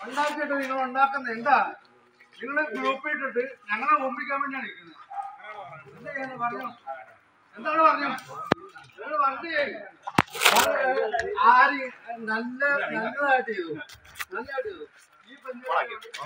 ഉണ്ടാക്കിയിട്ട് നിങ്ങൾ ഉണ്ടാക്കുന്ന എന്താ നിങ്ങൾ ഗ്രൂപ്പ് ഇട്ടിട്ട് ഞങ്ങളെ ഓമ്പിക്കാൻ വേണ്ടിയാണ് നിൽക്കുന്നത് എന്താ ചെയ്യുന്നത് പറഞ്ഞോ എന്താണ് പറഞ്ഞോ നിങ്ങൾ പറഞ്ഞു ആര് നല്ല നല്ലതായിട്ട് ചെയ്തു നല്ലതായിട്ട് ചെയ്തു ഈ പഞ്ചായത്ത്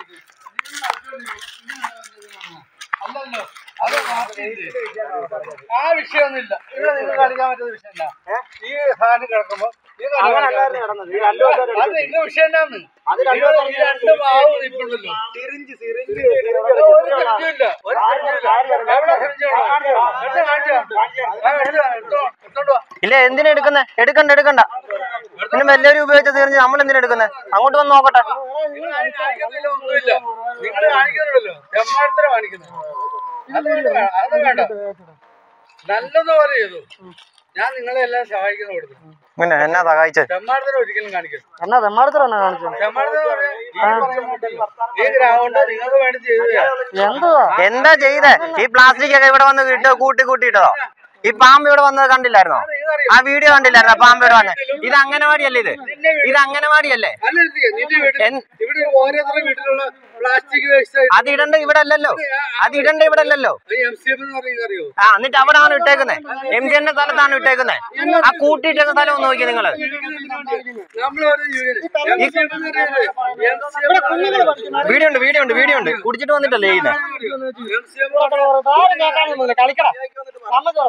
അല്ലല്ലോ അത് പാർട്ടിയില്ലേ? ആ വിഷയമൊന്നുമില്ല ഇവിടെ നിങ്ങൾ കളിക്കാൻ പറ്റുന്ന വിഷയമല്ല ഈ സാധനം കിടക്കുമ്പോ ഈ കളി അത് ഇന്ന വിഷയം എന്നാന്ന് നിങ്ങൾ ഈ രണ്ട് മാവ് നിൽപ്പുണ്ടല്ലോ ഒരു തെറ്റുമില്ല ഒരു തെറ്റുമില്ല എവിടെ തെറ്റുണ്ടോ എടുത്ത് കാണിച്ചു ആ, എടുത്ത് എടുത്തോ എടുത്തോണ്ട് വാ. ഇല്ല എന്തിനാ എടുക്കുന്നേ എടുക്കണ്ട എടുക്കണ്ട പിന്നെ എല്ലാവരും ഉപയോഗിച്ച തീർന്ന് നമ്മൾ എന്തിനാ എടുക്കുന്നത് അങ്ങോട്ട് വന്ന് നോക്കട്ടെ നിങ്ങൾ ആരും കാണിക്കുന്നില്ല ഒന്നുമില്ല നിങ്ങൾ കാണിക്കുന്നുണ്ടല്ലോ തെമ്മാടത്തരം കാണിക്കുന്നത് അത് വേണ്ട അത് വേണ്ട നല്ലതുപോലെ ചെയ്തു ഞാൻ നിങ്ങളെ എല്ലാം സഹായിക്കുന്ന കൊടുത്തു പിന്നെ എന്നാ സഹായിച്ചത് തെമ്മാടത്തരം ഒരിക്കലും കാണിക്കരുത് എന്നാ തെമ്മാടത്തിലാണ് കാണിച്ചത് തെമ്മാടത്തരം പറഞ്ഞാൽ ഈ പറയുന്നുണ്ടല്ലോ, ഈ ഗ്രൗണ്ട് നിങ്ങൾക്ക് വേണ്ടി ചെയ്തതാ എന്തുവാ എന്താ ചെയ്തേ ഈ പ്ലാസ്റ്റിക് ഒക്കെ ഇവിടെ വന്ന് ഇട്ട് കൂട്ടി കൂട്ടിയിട്ടതോ ഈ പാമ്പ് ഇവിടെ വന്നത് കണ്ടില്ലായിരുന്നോ ആ വീഡിയോ കണ്ടില്ലായിരുന്നോ പാമ്പ് ഇവിടെ വന്നത് ഇത് അംഗനവാടിയല്ലേ ഇത് ഇത് അംഗനവാടിയല്ലേ അല്ല ഇത് നിന്റെ വീട്ടിൽ എൻ- ഇവിടെ ഓരോരുത്തരുടെ വീട്ടിലുള്ള പ്ലാസ്റ്റിക് വേസ്റ്റ് അത് ഇടണ്ട ഇവിടെ അല്ലല്ലോ അത് ഇടണ്ട ഇവിടെ അല്ലല്ലോ എം സി എഫ് എന്ന് പറയുന്നത് അറിയോ ആ എന്നിട്ട് അവിടെ ആണ് ഇട്ടേക്കുന്നത് എം ജി എന്റെ സ്ഥലത്താണ് ഇട്ടേക്കുന്നത് ആ കൂട്ടിയിട്ടേക്കുന്ന സ്ഥലം ഒന്ന് നോക്കി നിങ്ങള് നമ്മളൊരു എം സി എഫ് എന്ന് പറയുന്നത് എം സി എഫ് വീഡിയോ ഉണ്ട് വീഡിയോ ഉണ്ട് വീഡിയോ ഉണ്ട് കുടിച്ചിട്ട് വന്നിട്ടല്ലേ ചെയ്യുന്നത് എം സി എഫ് ആരും കേൾക്കാനൊന്നുമില്ല കളിക്കടാ നമുക്ക്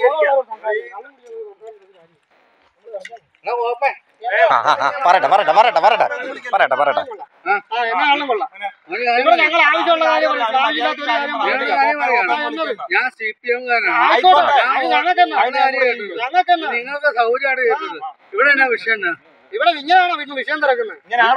ഓപ്പേ ആ ആ ആ പറയട്ടെ പറയട്ടെ പറയട്ടെ പറയട്ടെ പറയട്ടെ പറയട്ടെ എന്നാണ് കൊള്ളാം ഇവിടെ ഞങ്ങൾ ആവശ്യമുള്ള കാര്യം പറയും. ആവശ്യമില്ലാത്ത ഒരു കാര്യം പറയണ്ട. ഞാൻ സി പി എം ആയിക്കോട്ടെ. അത് ഞങ്ങൾക്കെന്നാ? ഞങ്ങൾക്കെന്നാ? നിങ്ങൾക്ക് സൗകര്യമാണ് കേട്ടത് ഇവിടെ എന്നാ വിഷയം എന്നാ ഇവിടെ ഇങ്ങനെയാണോ വീട്ടിൽ വിഷയം തിരക്കുന്നത്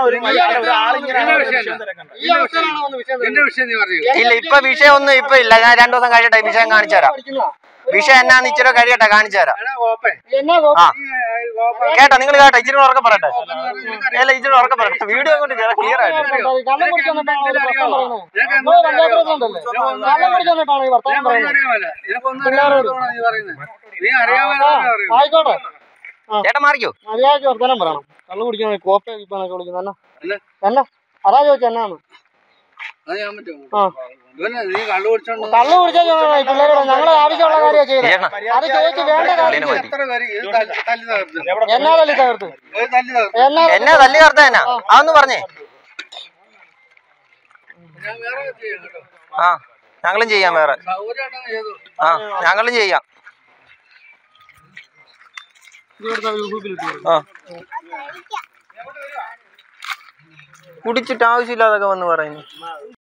ഈ അവസ്ഥയിലാണോ വന്ന് വിഷയം എന്റെ വിഷയം നീ പറയൂ ഇല്ല ഇപ്പൊ വിഷയം ഒന്നും ഇപ്പൊ ഇല്ല ഞാൻ രണ്ടു ദിവസം കഴിയട്ടെ ഈ വിഷയം കാണിച്ചു തരാം വിഷയം എന്നാന്ന് ഇച്ചിരി കഴിയട്ടെ കാണിച്ചു തരാം എടാ ഓപ്പേ എന്നാ ആ നീ, ഏ, ഓപ്പേ കേട്ടോ നിങ്ങൾ കേട്ടോ ഇച്ചിരി ഉറക്കെ പറയട്ടെ അല്ല ഇച്ചിരി ഉറക്കെ പറയട്ടെ വീഡിയോ കൊണ്ട് ക്ലിയർ ആയിട്ട് കള്ളം കുടിച്ചെന്നിട്ടാണോ ഒരു പ്രശ്നം പറയുന്നത് നിനക്ക് നമ്മൾ പഞ്ചായത്ത് പ്രസിഡന്റ് അല്ലേ കള്ളം കുടിച്ചെന്നിട്ടാണോ ഈ വർത്തമാനം നിനക്കൊന്നും പറയുന്നത് അറിയാമല്ല നിനക്കൊന്നും അറിയാമല്ലോ നീ പറയുന്നത് നീ അറിയാമല്ലോ പറയൂ ആയിക്കോട്ടെ ചേട്ടാ മാറിക്കോ മര്യാദയ്ക്ക് വർത്തമാനം പറയണം കള്ളു കുടിക്കുന്ന കോപ്പ വിൽപ്പാനൊക്കെ വിളിക്കുന്ന എന്നാ അല്ല. എന്നാ അതാ ചോദിച്ച എന്നാന്ന് അത് ഞാൻ പറ്റുമോ ആ ഇവനെ നീ കള്ളു കുടിച്ചോണ്ട് കള്ളു കുടിച്ചാൽ പിള്ളേരോട് ഞങ്ങളെ ആവശ്യമുള്ള കാര്യമാണ് ചെയ്തത് ചേട്ടാ അത് ചോദിച്ച് വേണ്ട കാര്യം പുള്ളിനെ മതി. എത്ര പേര് ഇത് തല്ലി തല്ലി തകർത്ത് എന്നാ തല്ലി തകർത്ത് ഇത് തല്ലി തകർത്ത് എന്നാ എന്നാ തല്ലി കറുത്ത എന്നാ അതൊന്ന് പറഞ്ഞേ ഞാൻ വേറെ ചെയ്യാം കേട്ടോ ആ ഞങ്ങളും ചെയ്യാം വേറെ സൗകര്യമായിട്ടാണ് ചെയ്തു ആ ഞങ്ങളും ചെയ്യാം ആ കുടിച്ചിട്ട് ആവശ്യമില്ലാതൊക്കെ വന്ന് പറയുന്നു